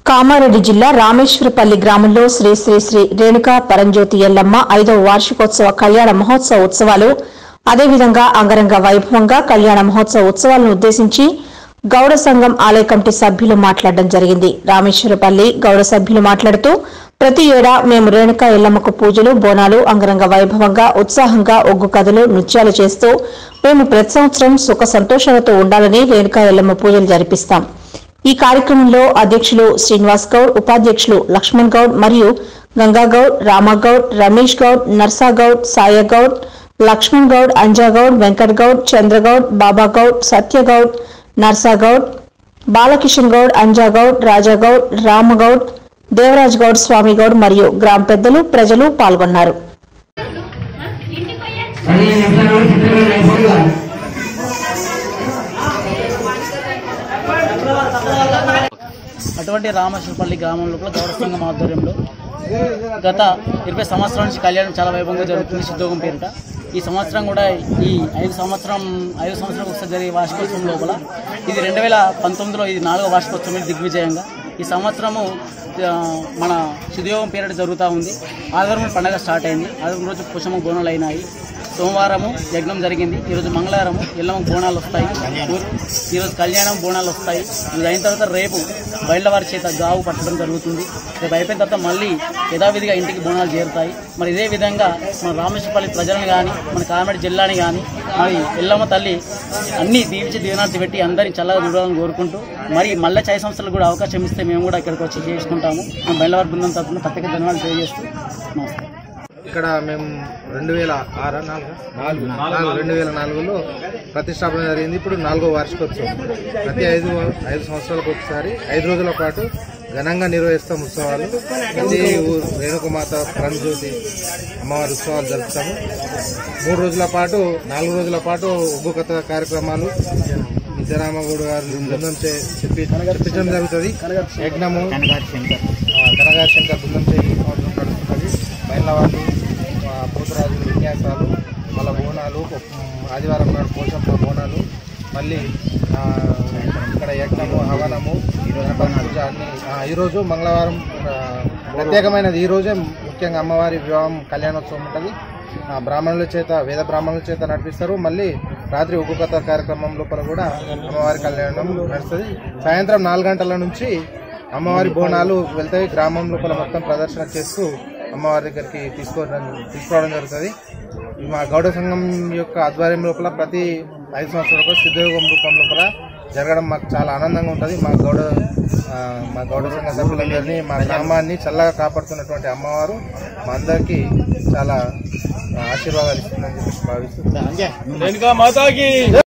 కామారెడ్డి జిల్లా రామేశ్వరపల్లి గ్రామంలో శ్రీ శ్రీ శ్రీ రేణుకా పరంజ్యోతి ఎల్లమ్మ ఐదవ వార్షికోత్సవ కళ్యాణ మహోత్సవ ఉత్సవాలు అదేవిధంగా అంగరంగ వైభవంగా కళ్యాణ మహోత్సవ ఉత్సవాలను ఉద్దేశించి గౌడ సంఘం ఆలయ కమిటీ సభ్యులు మాట్లాడడం జరిగింది రామేశ్వరపల్లి గౌడ సభ్యులు మాట్లాడుతూ ప్రతి ఏడా మేము రేణుకా ఎల్లమ్మకు పూజలు బోనాలు అంగరంగ వైభవంగా ఉత్సాహంగా ఒగ్గు కథలు నృత్యాలు చేస్తూ మేము ప్రతి సంవత్సరం సుఖ సంతోషాలతో ఉండాలని రేణుకా ఎల్లమ్మ పూజలు జరిపిస్తాం ఈ కార్యక్రమంలో అధ్యక్షులు శ్రీనివాస్ గౌడ్ ఉపాధ్యక్షులు లక్ష్మణ్ గౌడ్ మరియు గంగాగౌడ్ రామగౌడ్ రమేష్ గౌడ్ నర్సాగౌడ్ సాయగౌడ్ లక్ష్మణ్ గౌడ్ అంజాగౌడ్ వెంకట్ గౌడ్ చంద్రగౌడ్ బాబాగౌడ్ సత్యగౌడ్ నర్సాగౌడ్ బాలకిషన్ గౌడ్ అంజాగౌడ్ రాజాగౌడ్ రామగౌడ్ దేవరాజ్ గౌడ్ స్వామి గౌడ్ మరియు గ్రామ పెద్దలు ప్రజలు పాల్గొన్నారు అటువంటి రామేశ్వరపల్లి గ్రామం లోపల గౌడ సంఘం ఆధ్వర్యంలో గత ఇరవై సంవత్సరాల నుంచి కళ్యాణం చాలా వైభవంగా జరుగుతుంది సిద్ధోగం పేరిట ఈ సంవత్సరం కూడా ఈ ఐదు సంవత్సరం ఐదు సంవత్సరం ఒకసారి జరిగే వార్షికోత్సవం లోపల ఇది రెండు వేల పంతొమ్మిదిలో ఇది నాలుగో వార్షికోత్సవం ఇది దిగ్విజయంగా ఈ సంవత్సరము ఆ, మన సిద్ధయోగం పేరిట జరుగుతూ ఉంది ఆదివారం పండగ స్టార్ట్ అయింది ఆదివారం రోజు పుష్పము బోనాలు అయినాయి సోమవారము యజ్ఞం జరిగింది ఈరోజు మంగళవారము ఎల్లమ్మ బోనాలు వస్తాయి ఊరు- ఈరోజు కళ్యాణం బోనాలు వస్తాయి ఇది అయిన తర్వాత రేపు బయళ్ళవారి చేత గావు పట్టడం జరుగుతుంది రేపు అయిపోయిన తర్వాత మళ్ళీ యథావిధిగా ఇంటికి బోనాలు చేరుతాయి మరి ఇదే విధంగా మన రామేశ్వరపల్లి ప్రజలను కానీ మన కామెడి జిల్లాని కానీ మరి ఎల్లమ్మ తల్లి అన్ని దీవించి దీవెనార్థి పెట్టి అందరినీ చల్లగా చూడాలని కోరుకుంటూ మరి మళ్ళీ చాయ్ సంస్థలకు కూడా అవకాశం ఇస్తే మేము కూడా ఇక్కడికి వచ్చి చేసుకుంటాము మేము బయళ్ళవారి బృందం తరఫున ప్రత్యేక ధన్యవాదాలు తెలియజేస్తూ నమస్తే ఇక్కడ మేము రెండు వేల ఆరు నాలుగు నాలుగు రెండు వేల నాలుగులో ప్రతిష్టాపన జరిగింది ఇప్పుడు నాలుగో వార్షికోత్సవం ప్రతి ఐదు ఐదు సంవత్సరాలకు ఒకసారి ఐదు రోజుల పాటు ఘనంగా నిర్వహిస్తాం ఉత్సవాలు ప్రతి ఊరు రేణుకమాత ప్రణజ్యోతి అమ్మవారి ఉత్సవాలు జరుపుతాము మూడు రోజుల పాటు నాలుగు రోజుల పాటు ఒగ్గు కథ కార్యక్రమాలు విద్యారామగౌడ్ గారు బృందం చే చెప్పి చెప్పించడం జరుగుతుంది యజ్ఞము ఆ, కనగారి శంకర్ బృందం చే ఈ సంవత్సరం నడుస్తున్నది బయలవాళ్ళు పోతురాజు విన్యాసాలు మళ్ళీ బోనాలు ఉమ్, ఆదివారం నాడు పోషమ్మ బోనాలు మళ్ళీ ఆ, ఇక్కడ యజ్ఞము హవనము గణపతి పూజ అన్ని ఆ, ఈరోజు మంగళవారం ఆ, ప్రత్యేకమైనది ఈ రోజే ముఖ్యంగా అమ్మవారి వివాహం కళ్యాణోత్సవం ఉంటుంది ఆ, బ్రాహ్మణుల చేత వేద బ్రాహ్మణుల చేత నడిపిస్తారు మళ్ళీ రాత్రి ఉగ్గు కథ కార్యక్రమం లోపల కూడా అమ్మవారి కళ్యాణం నడుస్తుంది సాయంత్రం నాలుగు గంటల నుంచి అమ్మవారి బోనాలు వెళ్తాయి గ్రామం లోపల మొత్తం ప్రదర్శన చేస్తూ అమ్మవారి దగ్గరికి తీసుకోవడం తీసుకోవడం జరుగుతుంది ఈ మా గౌడ సంఘం యొక్క ఆధ్వర్యం లోపల ప్రతి ఐదు సంవత్సరాలకు సిద్ధయోగం రూపం లోపల జరగడం మాకు చాలా ఆనందంగా ఉంటుంది మా గౌడ ఆ, మా గౌడ సంఘ సభ్యులందరినీ మా గ్రామాన్ని చల్లగా కాపాడుతున్నటువంటి అమ్మవారు మా అందరికీ చాలా ఆశీర్వాదాలు ఇస్తుందని చెప్పి భావిస్తూ